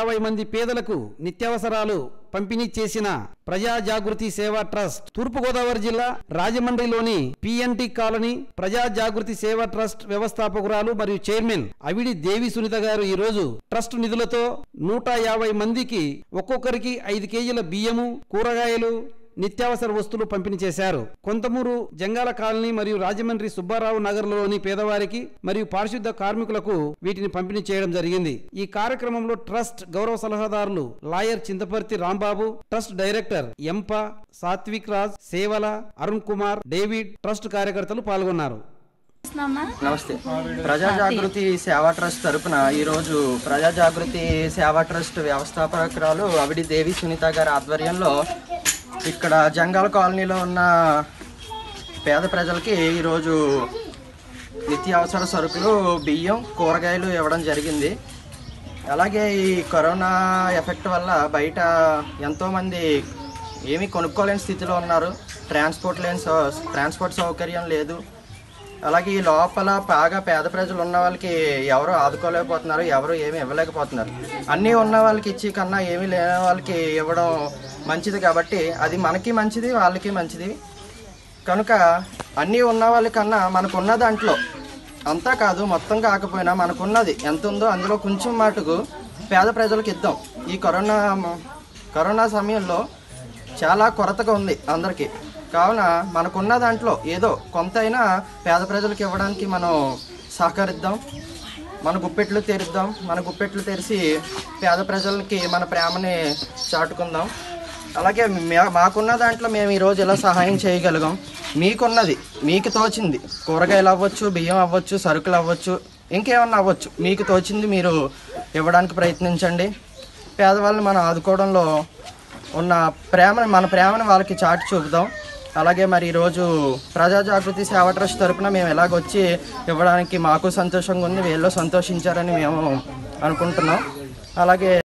యాభై మంది పేదలకు నిత్యావసరాలు పంపిణీ చేసిన ప్రజా జాగృతి సేవా ట్రస్ట్ తూర్పుగోదావరి జిల్లా రాజమండ్రిలోని పిఎన్టి కాలనీ ప్రజా జాగృతి సేవా ట్రస్ట్ వ్యవస్థాపకురాలు మరియు చైర్మన్ అవిడి దేవి సునీత గారు ఈ రోజు ట్రస్ట్ నిధులతో నూట యాభై మందికి ఒక్కొక్కరికి ఐదు కేజీల బియ్యము కూరగాయలు నిత్యావసర వస్తువులు పంపిణీ చేశారు కొంతమూరు జంగాల కాలనీ మరియు రాజమండ్రి సుబ్బారావు నగర్లోని పేదవారికి మరియు పారిశుద్ధ కార్మికులకు వీటిని పంపిణీ చేయడం జరిగింది ఈ కార్యక్రమంలో ట్రస్ట్ గౌరవ సలహాదారులు lawyer Chintaparthi Rambabu trust director ఎంప సాత్విక్ రాజ్ సేవల అరుణ్ కుమార్ డేవిడ్ ట్రస్ట్ కార్యకర్తలు పాల్గొన్నారు చేస్తున్నామా? నమస్తే ప్రజా జాగృతి సేవా ట్రస్ట్ తరపున ఈరోజు ప్రజా జాగృతి సేవా ట్రస్ట్ వ్యవస్థాపకురాలు అవిడి దేవి సునీత గారి ఆధ్వర్యంలో ఇక్కడ జంగాల కాలనీలో ఉన్న పేద ప్రజలకి ఈరోజు నిత్యావసర సరుకులు బియ్యం కూరగాయలు ఇవ్వడం జరిగింది అలాగే ఈ కరోనా ఎఫెక్ట్ వల్ల బయట ఎంతోమంది ఏమీ కొనుక్కోలేని స్థితిలో ఉన్నారు ట్రాన్స్పోర్ట్ లేని సౌ- ట్రాన్స్పోర్ట్ సౌకర్యం లేదు అలాగే ఈ లోపల బాగా పేద ప్రజలు ఉన్న వాళ్ళకి ఎవరు ఆదుకోలేకపోతున్నారు ఎవరు ఏమీ ఇవ్వలేకపోతున్నారు అన్నీ ఉన్న వాళ్ళకి ఇచ్చి కన్నా ఏమీ లేని వాళ్ళకి ఇవ్వడం మంచిది కాబట్టి అది మనకి మంచిది వాళ్ళకి మంచిది కనుక అన్నీ ఉన్న వాళ్ళకన్నా మనకున్న దాంట్లో అంతా కాదు మొత్తం కాకపోయినా మనకున్నది ఎంత ఉందో అందులో కొంచెం మటుకు పేద ప్రజలకు ఇద్దాం ఈ కరోనా కరోనా సమయంలో చాలా కొరతగా ఉంది అందరికీ కావున మనకున్న దాంట్లో ఏదో కొంత అయినా పేద ప్రజలకు ఇవ్వడానికి మనం సహకరిద్దాం మన గుప్పెట్లు తెరుద్దాం మన గుప్పెట్లు తెరిచి పేద ప్రజలకి మన ప్రేమని చాటుకుందాం అలాగే మే- మాకున్న దాంట్లో మేము ఈరోజు ఇలా సహాయం చేయగలిగాం మీకున్నది మీకు తోచింది కూరగాయలు అవ్వచ్చు బియ్యం అవ్వచ్చు సరుకులు అవ్వచ్చు ఇంకేమన్నా అవ్వచ్చు మీకు తోచింది మీరు ఇవ్వడానికి ప్రయత్నించండి పేదవాళ్ళని మనం ఆదుకోవడంలో ఉన్న ప్రేమని మన ప్రేమను వాళ్ళకి చాటి చూపుదాం అలాగే మరి ఈరోజు ప్రజా జాగృతి సేవా ట్రస్ట్ తరపున మేము ఎలాగొచ్చి ఇవ్వడానికి మాకు సంతోషంగా ఉంది వీళ్ళు సంతోషించారని మేము అనుకుంటున్నాం అలాగే